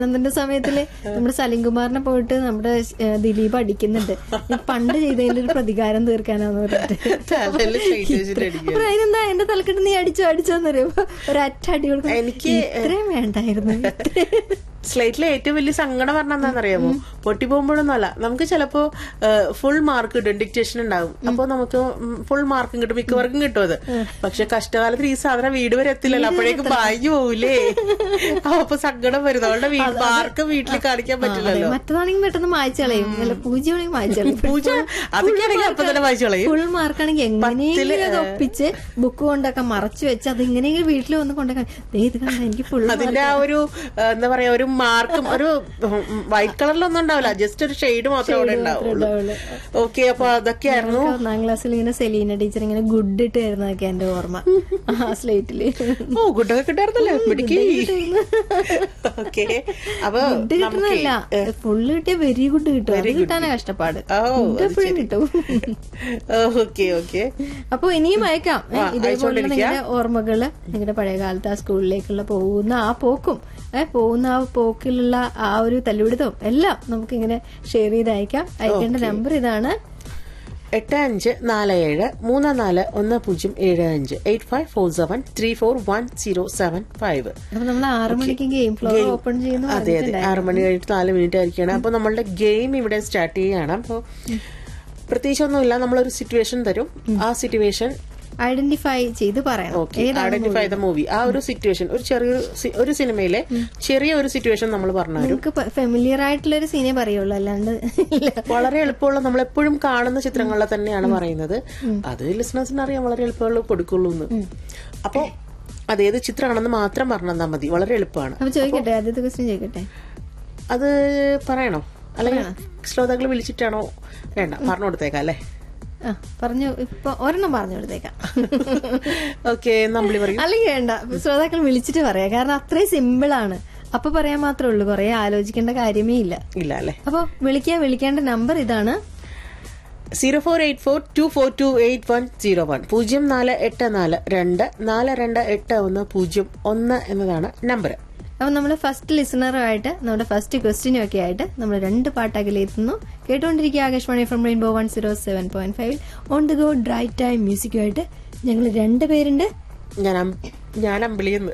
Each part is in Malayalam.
അതിന്റെ സമയത്തില് നമ്മുടെ സലിംകുമാറിനെ പോയിട്ട് നമ്മുടെ ഏഹ്, ദിലീപ് അടിക്കുന്നുണ്ട് ഈ പണ്ട് ചെയ്തതിന്റെ ഒരു പ്രതികാരം തീർക്കാനാന്ന് പറഞ്ഞിട്ട് തലയില് straight വെച്ചിട്ട് അടിക്കുക. അപ്പൊ അതിനെന്താ എന്റെ തലക്കെട്ട് നീ അടിച്ചോ അടിച്ചോന്ന് പറയുമ്പോ ഒരറ്റ അടി കൊടുക്കും എനിക്ക് ഇത്രയും വേണ്ടായിരുന്നു ഇത്രയും സ്ലേറ്റിലെ ഏറ്റവും വലിയ സങ്കടം പറഞ്ഞ എന്താണെന്നറിയാമോ പൊട്ടി പോകുമ്പോഴൊന്നും അല്ല നമുക്ക് ചിലപ്പോ ഫുൾ മാർക്ക് കിട്ടും ഡിക്റ്റേഷൻ ഉണ്ടാവും അപ്പൊ നമുക്ക് ഫുൾ മാർക്കും കിട്ടും മിക്കവർക്കും കിട്ടും അത് പക്ഷെ കഷ്ടകാലത്തിൽ ഈ സാധനം വീട് വരെ എത്തില്ലല്ലോ അപ്പോഴേക്കും പാഞ്ഞു പോകൂലേ അപ്പൊ സങ്കടം വരും അവളുടെ മാർക്ക് വീട്ടിൽ കാണിക്കാൻ പറ്റില്ലല്ലോ മറ്റതാണെങ്കിൽ പെട്ടെന്ന് മായ്ച്ചു കളയും അല്ല പൂജയാണെങ്കിൽ മായ്ച്ചു കളയും പൂജ അതൊക്കെയാണെങ്കിൽ അപ്പൊ തന്നെ വായിച്ചു കളയും ഫുൾ മാർക്കാണെങ്കിൽ എങ്ങനെയെങ്കിലും അത് ഒപ്പിച്ച് ബുക്ക് കൊണ്ടൊക്കെ മറച്ചു വെച്ച് അത് എങ്ങനെയെങ്കിലും വീട്ടിൽ വന്ന് കൊണ്ടൊക്കെ ദേ ഇത് കണ്ട എനിക്ക് ഫുൾ അതിന്റെ ആ ഒരു ആ, എന്താ പറയാ ഒരു മാർക്കും ഒരു വൈറ്റ് കളറിലൊന്നും ഉണ്ടാവില്ല ജസ്റ്റ് ഒരു ഷെയ്ഡ് മാത്രമേ അവിടെ ഉണ്ടാവുള്ളൂ ഓക്കെ അപ്പൊ അതൊക്കെയായിരുന്നു ഒന്നാം ക്ലാസ്സിൽ ഇങ്ങനെ സെലീന ടീച്ചർ ഇങ്ങനെ ഗുഡ് ഇട്ട് തരുന്നതൊക്കെ എന്റെ ഓർമ്മ ആ സ്ലേറ്റില് ഓ ഗുഡൊക്കെ കിട്ടായിരുന്നല്ലേ പിടിക്ക് ഓക്കെ അപ്പൊ ഗുഡ് കിട്ടുന്നതല്ല ഫുള്ള് കിട്ടിയ വെരി ഗുഡ് കിട്ടും അത് കിട്ടാനാ കഷ്ടപ്പാട് ഓ, ഗുഡ് എപ്പോഴും കിട്ടും ഓക്കെ ഓക്കെ അപ്പൊ ഇനിയും അയക്കാം ഏ, ആ, ഇതേപോലെ അയച്ചോണ്ടിരിക്കുക. നിങ്ങളുടെ ഓർമ്മകള് നിങ്ങളുടെ പഴയ കാലത്ത് ആ സ്കൂളിലേക്കുള്ള പോകുന്ന ആ പോക്കും ഏ പോകുന്ന ആ പോക്കിലുള്ള ആ ഒരു തല്ലുപിടുത്തവും എല്ലാം നമുക്ക് ഇങ്ങനെ ഷെയർ ചെയ്ത് അയക്കാം അയക്കേണ്ട നമ്പർ ഇതാണ് എട്ട് അഞ്ച് നാല് ഏഴ് മൂന്ന് നാല് ഒന്ന് പൂജ്യം ഏഴ് അഞ്ച് eight five four seven three four one zero seven five അപ്പൊ നമ്മൾ ആറു മണിക്ക് ഗെയിം ഫ്ലോർ ഓപ്പൺ ചെയ്യുന്നു അതെ അതെ ആറ് മണി കഴിഞ്ഞിട്ട് നാല് മിനിറ്റ് ആയിരിക്കണം അപ്പൊ നമ്മളുടെ ഗെയിം ഇവിടെ സ്റ്റാർട്ട് ചെയ്യാണ് അപ്പൊ പ്രത്യേകിച്ചൊന്നുമില്ല നമ്മളൊരു സിറ്റുവേഷൻ തരും ആ സിറ്റുവേഷൻ ഐഡന്റിഫൈ ചെയ്ത് പറയണം ഓക്കെ ഐഡന്റിഫൈ ദ മൂവി ആ ഒരു സിറ്റുവേഷൻ ഒരു ചെറിയൊരു സി- ഒരു സിനിമയിലെ ചെറിയ ഒരു സിറ്റുവേഷൻ നമ്മൾ പറഞ്ഞു തരും നിങ്ങൾക്ക് ഫെമിലിയർ ആയിട്ടുള്ള ഒരു സീനേ പറയുള്ളൂ അല്ലാണ്ട് ഇല്ല. വളരെ എളുപ്പമുള്ള നമ്മൾ എപ്പോഴും കാണുന്ന ചിത്രങ്ങളെ തന്നെയാണ് പറയുന്നത് അത് ലിസണേഴ്സിന് അറിയാം വളരെ എളുപ്പമുള്ള കൊടുക്കുള്ളൂ എന്ന് അപ്പൊ അതേത് ചിത്രമാണെന്ന് മാത്രം പറഞ്ഞു തന്നാൽ മതി വളരെ എളുപ്പമാണ് അപ്പൊ ചോദിക്കട്ടെ ആദ്യത്തെ ക്വസ്റ്റ്യൻ ചോദിക്കട്ടെ അത് പറയണോ അല്ലെങ്കിൽ ശ്രോതാക്കൾ വിളിച്ചിട്ടാണോ വേണ്ട പറഞ്ഞു കൊടുത്തേക്കാം അല്ലേ ആ പറഞ്ഞു ഇപ്പൊ ഒരെണ്ണം പറഞ്ഞു കൊടുത്തേക്കാം ഓക്കെ നമ്മൾ പറയും അല്ലെങ്കിൽ വേണ്ട ശ്രോതാക്കൾ വിളിച്ചിട്ട് പറയാം കാരണം അത്രയും സിമ്പിൾ ആണ് അപ്പൊ പറയാൻ മാത്രമേ ഉള്ളൂ കുറെ ആലോചിക്കേണ്ട കാര്യമേ ഇല്ല ഇല്ല അല്ലേ അപ്പൊ വിളിക്കാൻ വിളിക്കേണ്ട നമ്പർ ഇതാണ് zero four eight four two four two eight one zero one പൂജ്യം നാല് എട്ട് നാല് രണ്ട് നാല് രണ്ട് എട്ട് ഒന്ന് പൂജ്യം ഒന്ന് എന്നതാണ് നമ്പർ അപ്പൊ നമ്മൾ ഫസ്റ്റ് ലിസണറുമായിട്ട് നമ്മുടെ ഫസ്റ്റ് ക്വസ്റ്റ്യനും ഒക്കെ ആയിട്ട് നമ്മൾ രണ്ട് പാട്ടകലെത്തുന്നു കേട്ടുകൊണ്ടിരിക്കുക Akashvani from rainbow one zero seven point five on the go drive time മ്യൂസിക്കുമായിട്ട് ഞങ്ങൾ രണ്ടുപേരുണ്ട് ഞാൻ അം- ഞാൻ അമ്പിളിയെന്ന്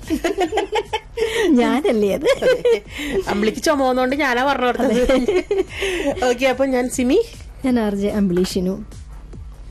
ഞാനല്ലേ അത് അമ്പിളിക്ക് ചുമന്നോണ്ട് ഞാനാ പറഞ്ഞു കൊടുത്തത് ഓക്കെ അപ്പൊ ഞാൻ സിമി ഞാൻ ആർ ജെ അംബ്ലീഷിനു